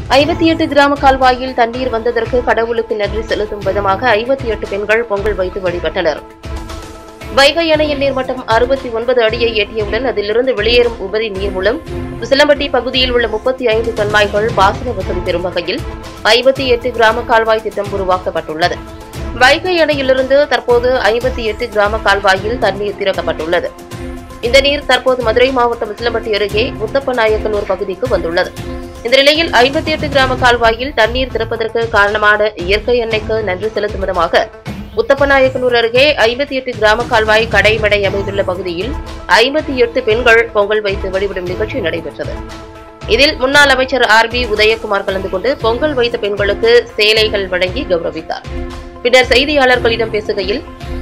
ஐம்பத்தி எட்டு கிராம கால்வாயில் தண்ணீர் வந்ததற்கு கடவுளுக்கு நன்றி செலுத்தும் விதமாக ஐம்பத்தி எட்டு பெண்கள் பொங்கல் வைத்து வழிபட்டனர் வைகை அணையின் நீர்மட்டம் அறுபத்தி ஒன்பது அடியை எட்டியவுடன் அதிலிருந்து வெளியேறும் உபரி நீர் மூலம் உசிலம்பட்டி பகுதியில் உள்ள முப்பத்தி ஐந்து கண்மாய்கள் பாசன வசதி பெறும் வகையில் ஐம்பத்தி எட்டு கிராம கால்வாய் திட்டம் உருவாக்கப்பட்டுள்ளது வைகை அணையிலிருந்து தற்போது ஐம்பத்தி எட்டு கிராம கால்வாயில் தண்ணீர் திறக்கப்பட்டுள்ளது இந்த நீர் தற்போது மதுரை மாவட்டம் உசிலம்பட்டி அருகே முத்தப்பநாயக்கனூர் பகுதிக்கு வந்துள்ளது இந்த நிலையில் ஐம்பத்தி எட்டு கிராம கால்வாயில் தண்ணீர் திறப்பதற்கு காரணமான இயற்கை எண்ணெய்க்கு நன்றி செலுத்தும் விதமாக உத்தப்பநாயக்கனூர் அருகே ஐம்பத்தி எட்டு கிராம கால்வாய் கடைமடை அமைந்துள்ள பகுதியில் ஐம்பத்தி எட்டு பெண்கள் பொங்கல் வைத்து வழிபடும் நிகழ்ச்சி நடைபெற்றது இதில் முன்னாள் அமைச்சர் ஆர் பி உதயகுமார் கலந்து கொண்டு பொங்கல் வைத்த பெண்களுக்கு சேலைகள் வழங்கி கௌரவித்தார் பின்னர் செய்தியாளர்களிடம் பேசுகையில்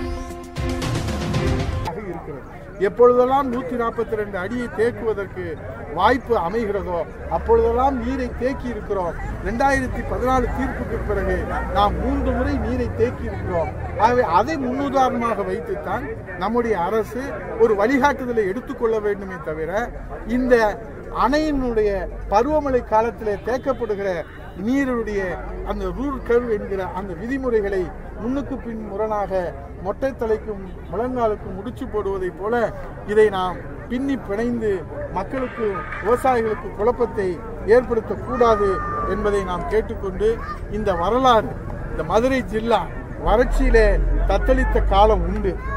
ஆக இருக்கிறது எப்பொழுதெல்லாம் நூற்றி நாற்பத்தி ரெண்டு அடியை தேக்குவதற்கு வாய்ப்பு அமைகிறதோ அப்பொழுதெல்லாம் நீரை தேக்கி இருக்கிறோம் ரெண்டாயிரத்தி பதினாலு தீர்ப்புக்கு பிறகு நாம் மூன்று முறை நீரை தேக்கி இருக்கிறோம் ஆகவே அதை முன்னுதாரணமாக வைத்துத்தான் நம்முடைய அரசு ஒரு வழிகாட்டுதலை எடுத்துக்கொள்ள வேண்டுமே தவிர இந்த அணையினுடைய பருவமழை காலத்திலே தேக்கப்படுகிற நீருடைய அந்த ரூல் கர்வ் என்கிற அந்த விதிமுறைகளை முன்னுக்கு பின் முரணாக மொட்டை தலைக்கும் முழங்காலுக்கும் முடிச்சு போடுவதைப் போல இதை நாம் பின்னி பிணைந்து மக்களுக்கு விவசாயிகளுக்கு குழப்பத்தை ஏற்படுத்தக்கூடாது என்பதை நாம் கேட்டுக்கொண்டு இந்த வரலாறு இந்த மதுரை ஜில்லா வறட்சியிலே தத்தளித்த காலம் உண்டு